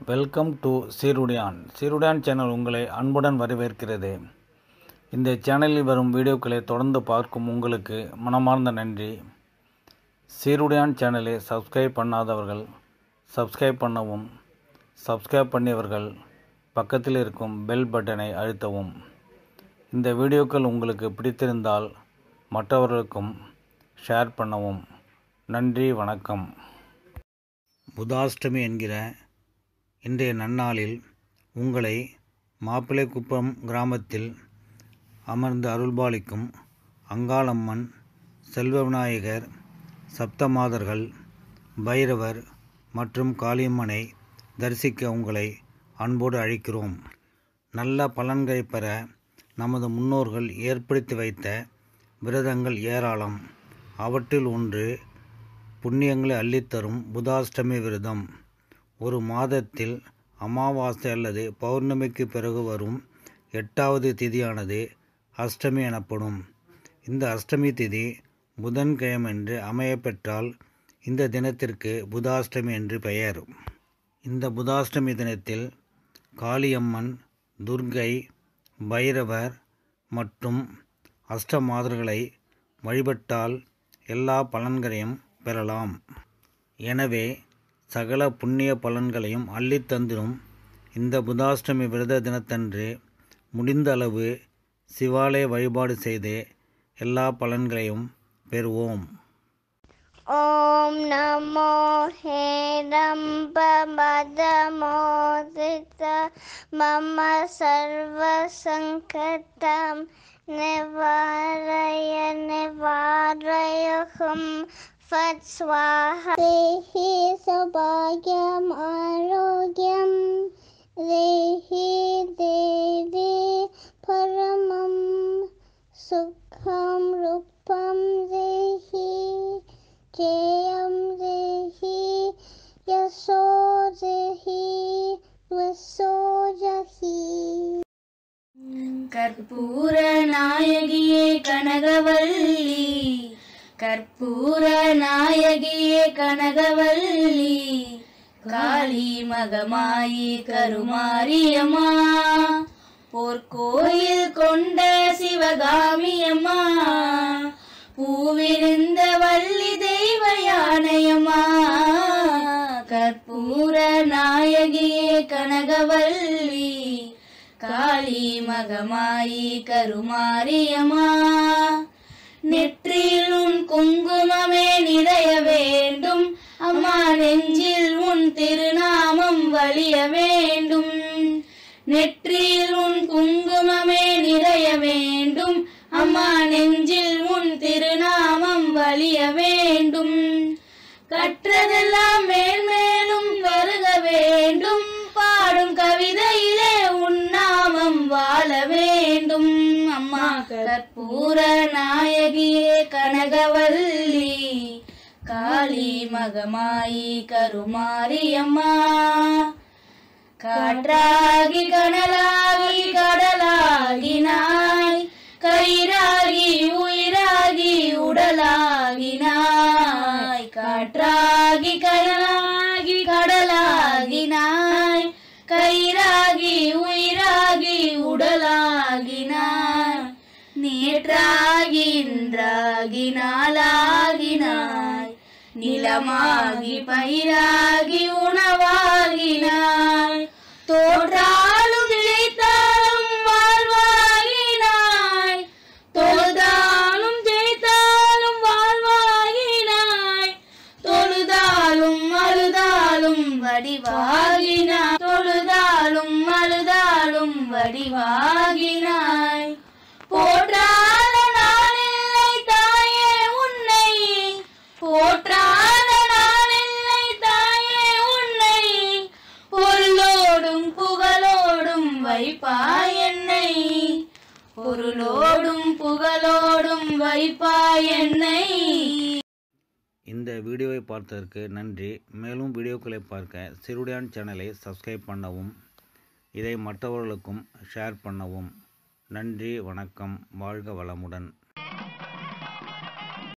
welcome to Seerudiyan Seerudiyan channel உங்களை அன்புடன் வரவேற்கிறது இந்த சேனலில் வரும் வீடியோக்களை தொடர்ந்து பார்க்கும் உங்களுக்கு மனமார்ந்த நன்றி சீருடியான் சேனலை சப்ஸ்கிரைப் பண்ணாதவர்கள் சப்ஸ்கிரைப் பண்ணவும் சப்ஸ்கிரைப் பண்ணியவர்கள் பக்கத்தில் இருக்கும் பெல் பட்டனை அழுத்தவும் இந்த வீடியோக்கள் உங்களுக்கு பிடித்திருந்தால் மற்றவர்களுக்கும் ஷேர் பண்ணவும் நன்றி வணக்கம் புதாஷ்டமி என்கிற இன்றைய நன்னாளில் உங்களை மாப்பிள்ளைக்குப்பம் கிராமத்தில் அமர்ந்து அருள்பாலிக்கும் அங்காளம்மன் செல்வ விநாயகர் சப்தமாதர்கள் பைரவர் மற்றும் காளியம்மனை தரிசிக்க உங்களை அன்போடு அழைக்கிறோம் நல்ல பலன்களை பெற நமது முன்னோர்கள் ஏற்படுத்தி வைத்த விரதங்கள் ஏராளம் அவற்றில் ஒன்று புண்ணியங்களை அள்ளித்தரும் புதாஷ்டமி விரதம் ஒரு மாதத்தில் அமாவாசை அல்லது பௌர்ணமிக்கு பிறகு வரும் எட்டாவது திதியானது அஷ்டமி எனப்படும் இந்த அஷ்டமி திதி புதன்கிழமென்று அமையப்பெற்றால் இந்த தினத்திற்கு புதாஷ்டமி என்று பெயர் இந்த புதாஷ்டமி தினத்தில் காளியம்மன் துர்கை பைரவர் மற்றும் அஷ்டமாதர்களை வழிபட்டால் எல்லா பலன்களையும் பெறலாம் எனவே சகல புண்ணிய பலன்களையும் அள்ளித்தந்திரும் இந்த புதாஷ்டமி விரத தினத்தன்று முடிந்த அளவு சிவாலய வழிபாடு செய்து எல்லா பலன்களையும் பெறுவோம் ॐ नमो हेरम्बमदमोदित मम सर्वसङ्कटं निवारय निवारयहं फट् स्वाहा देहि सौभाग्यम् आरोग्यं देहि देवी परमं सुखं रूपं देहि जयं देहि यशो देहि वसो जहि கற்பூர நாயகியே கனகவல்லி கற்பூர நாயகியே கனகவல்லி காளி மகமாயி கருமாரியம்மா போர்க்கோயில் கொண்ட சிவகாமியம்மா பூவிருந்த வள்ளி தெய்வ யானையம்மா கற்பூர நாயகியே கனகவல்லி காளி மகமாயி கருமாரியம்மா நெற்றியில் உன் குங்குமமே நிறைய வேண்டும் அம்மா நெஞ்சில் உன் திருநாமம் வலிய வேண்டும் நெற்றியில் உன் குங்குமமே நிறைய வேண்டும் அம்மா நெஞ்சில் உன் திருநாமம் வலிய வேண்டும் கற்றதெல்லாம் மேன்மேலும் வருக வேண்டும் பாடும் கவிதையிலே உன் நாமம் வாழ வேண்டும் அம்மா கற்பூர நாயகியே கனகவல்லி காளி மகமாயி கருமாரியம்மா காற்றாகி கனலாகி கடலாகினாய் கயிறாகி உயிராகி உடலாகினாய் காற்றாகி கனலாகி கடலாகினாய் கயிறாகி உயிராகி உடலாகினாய் நேற்றாகி இன்றாகி நாளாகினாய் நிலமாகி பயிராகி உணவாகினாய் தோற்றாலும் நிலைத்தாலும் வாழ்வாகினாய் தொழுதாலும் ஜெயித்தாலும் வாழ்வாகினாய் தொழுதாலும் அழுதாலும் வடிவாகினாய் தொழுதாலும் அழுதாலும் வடிவாகினாய் போற்றாத நாளில்லை தாயே உன்னை போற்றாத நாளில்லை தாயே உன்னை பொருளோடும் புகழோடும் வைப்பாய் என்னை பொருளோடும் புகழோடும் வைப்பாய் என்னை இந்த வீடியோவை பார்த்ததற்கு நன்றி மேலும் வீடியோக்களை பார்க்க சிறுடியான் சேனலை சப்ஸ்கிரைப் பண்ணவும் இதை மற்றவர்களுக்கும் ஷேர் பண்ணவும் நன்றி வணக்கம் வாழ்க வளமுடன்